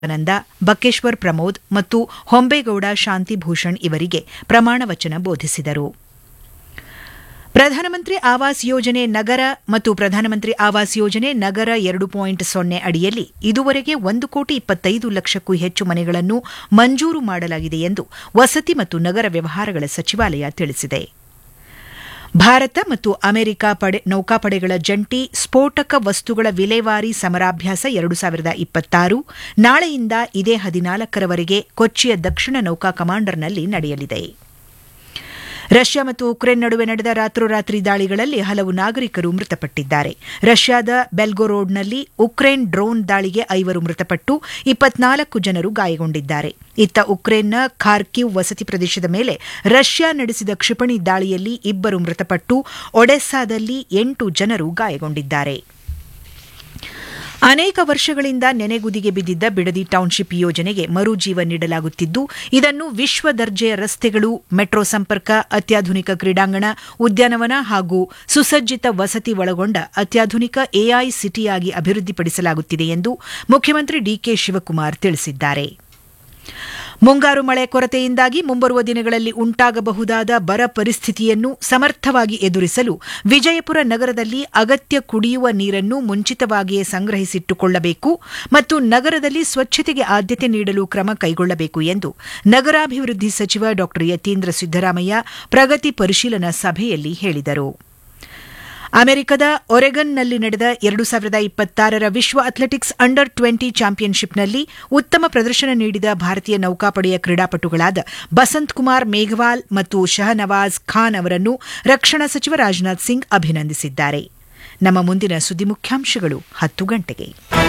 ನಂದ ಬಕ್ಕೇಶ್ವರ್ ಪ್ರಮೋದ್ ಮತ್ತು ಹೊಂಬೇಗೌಡ ಶಾಂತಿ ಭೂಷಣ್ ಇವರಿಗೆ ಪ್ರಮಾಣ ವಚನ ಬೋಧಿಸಿದರು ಪ್ರಧಾನಮಂತ್ರಿ ಆವಾಸ್ ಯೋಜನೆ ನಗರ ಮತ್ತು ಪ್ರಧಾನಮಂತ್ರಿ ಆವಾಸ್ ಯೋಜನೆ ನಗರ ಎರಡು ಪಾಯಿಂಟ್ ಸೊನ್ನೆ ಅಡಿಯಲ್ಲಿ ಇದುವರೆಗೆ ಒಂದು ಕೋಟಿ ಇಪ್ಪತ್ತೈದು ಲಕ್ಷಕ್ಕೂ ಹೆಚ್ಚು ಮನೆಗಳನ್ನು ಮಂಜೂರು ಮಾಡಲಾಗಿದೆ ಎಂದು ವಸತಿ ಮತ್ತು ನಗರ ವ್ಯವಹಾರಗಳ ಸಚಿವಾಲಯ ತಿಳಿಸಿದೆ ಭಾರತ ಮತ್ತು ಅಮೆರಿಕ ಪಡೆ ನೌಕಾಪಡೆಗಳ ಜಂಟಿ ಸ್ಫೋಟಕ ವಸ್ತುಗಳ ವಿಲೇವಾರಿ ಸಮರಾಭ್ಯಾಸ ಎರಡು ಸಾವಿರದ ಇಪ್ಪತ್ತಾರು ನಾಳೆಯಿಂದ ಇದೇ ಹದಿನಾಲ್ಕರವರೆಗೆ ಕೊಚ್ಚಿಯ ದಕ್ಷಿಣ ನೌಕಾ ಕಮಾಂಡರ್ನಲ್ಲಿ ನಡೆಯಲಿದೆ ರಷ್ಯಾ ಮತ್ತು ಉಕ್ರೇನ್ ನಡುವೆ ನಡೆದ ರಾತ್ರೋರಾತ್ರಿ ದಾಳಿಗಳಲ್ಲಿ ಹಲವು ನಾಗರಿಕರು ಮೃತಪಟ್ಟಿದ್ದಾರೆ ರಷ್ಯಾದ ಬೆಲ್ಗೊರೋಡ್ನಲ್ಲಿ ಉಕ್ರೇನ್ ಡ್ರೋನ್ ದಾಳಿಗೆ ಐವರು ಮೃತಪಟ್ಟು ಇಪ್ಪತ್ನಾಲ್ಕು ಜನರು ಗಾಯಗೊಂಡಿದ್ದಾರೆ ಇತ್ತ ಉಕ್ರೇನ್ನ ಖಾರ್ಕಿವ್ ವಸತಿ ಪ್ರದೇಶದ ಮೇಲೆ ರಷ್ಯಾ ನಡೆಸಿದ ಕ್ಷಿಪಣಿ ದಾಳಿಯಲ್ಲಿ ಇಬ್ಬರು ಮೃತಪಟ್ಟು ಒಡೆಸ್ಸಾದಲ್ಲಿ ಎಂಟು ಜನರು ಗಾಯಗೊಂಡಿದ್ದಾರೆ ಅನೇಕ ವರ್ಷಗಳಿಂದ ನೆನೆಗುದಿಗೆ ಬಿದ್ದಿದ್ದ ಬಿಡದಿ ಟೌನ್ಶಿಪ್ ಯೋಜನೆಗೆ ಮರುಜೀವ ನೀಡಲಾಗುತ್ತಿದ್ದು ಇದನ್ನು ವಿಶ್ವ ದರ್ಜೆಯ ರಸ್ತೆಗಳು ಮೆಟ್ರೋ ಸಂಪರ್ಕ ಅತ್ಯಾಧುನಿಕ ಕ್ರೀಡಾಂಗಣ ಉದ್ಯಾನವನ ಹಾಗೂ ಸುಸಜ್ಜಿತ ವಸತಿ ಒಳಗೊಂಡ ಅತ್ಯಾಧುನಿಕ ಎಐ ಸಿಟಿಯಾಗಿ ಅಭಿವೃದ್ಧಿಪಡಿಸಲಾಗುತ್ತಿದೆ ಎಂದು ಮುಖ್ಯಮಂತ್ರಿ ಡಿಕೆ ಶಿವಕುಮಾರ್ ತಿಳಿಸಿದ್ದಾರೆ ಮುಂಗಾರು ಮಳೆ ಕೊರತೆಯಿಂದಾಗಿ ಮುಂಬರುವ ದಿನಗಳಲ್ಲಿ ಉಂಟಾಗಬಹುದಾದ ಬರ ಪರಿಸ್ಥಿತಿಯನ್ನು ಸಮರ್ಥವಾಗಿ ಎದುರಿಸಲು ವಿಜಯಪುರ ನಗರದಲ್ಲಿ ಅಗತ್ಯ ಕುಡಿಯುವ ನೀರನ್ನು ಮುಂಚಿತವಾಗಿಯೇ ಸಂಗ್ರಹಿಸಿಟ್ಟುಕೊಳ್ಳಬೇಕು ಮತ್ತು ನಗರದಲ್ಲಿ ಸ್ವಚ್ಛತೆಗೆ ಆದ್ಯತೆ ನೀಡಲು ಕ್ರಮ ಕೈಗೊಳ್ಳಬೇಕು ಎಂದು ನಗರಾಭಿವೃದ್ಧಿ ಸಚಿವ ಡಾ ಯತೀಂದ್ರ ಸಿದ್ದರಾಮಯ್ಯ ಪ್ರಗತಿ ಪರಿಶೀಲನಾ ಸಭೆಯಲ್ಲಿ ಹೇಳಿದರು ಅಮೆರಿಕದ ಒರೆಗನ್ನಲ್ಲಿ ನಡೆದ ಎರಡು ಸಾವಿರದ ಇಪ್ಪತ್ತಾರರ ವಿಶ್ವ ಅಥ್ಲೆಟಿಕ್ಸ್ ಅಂಡರ್ ಟ್ವೆಂಟಿ ಚಾಂಪಿಯನ್ಶಿಪ್ನಲ್ಲಿ ಉತ್ತಮ ಪ್ರದರ್ಶನ ನೀಡಿದ ಭಾರತೀಯ ನೌಕಾಪಡೆಯ ಕ್ರೀಡಾಪಟುಗಳಾದ ಬಸಂತ್ ಕುಮಾರ್ ಮೇಘವಾಲ್ ಮತ್ತು ಶಹನವಾಜ್ ಖಾನ್ ಅವರನ್ನು ರಕ್ಷಣಾ ಸಚಿವ ರಾಜನಾಥ್ ಸಿಂಗ್ ಅಭಿನಂದಿಸಿದ್ದಾರೆ ನಮ್ಮ ಮುಂದಿನ ಸುದ್ದಿ ಮುಖ್ಯಾಂಶಗಳು ಹತ್ತು ಗಂಟೆಗೆ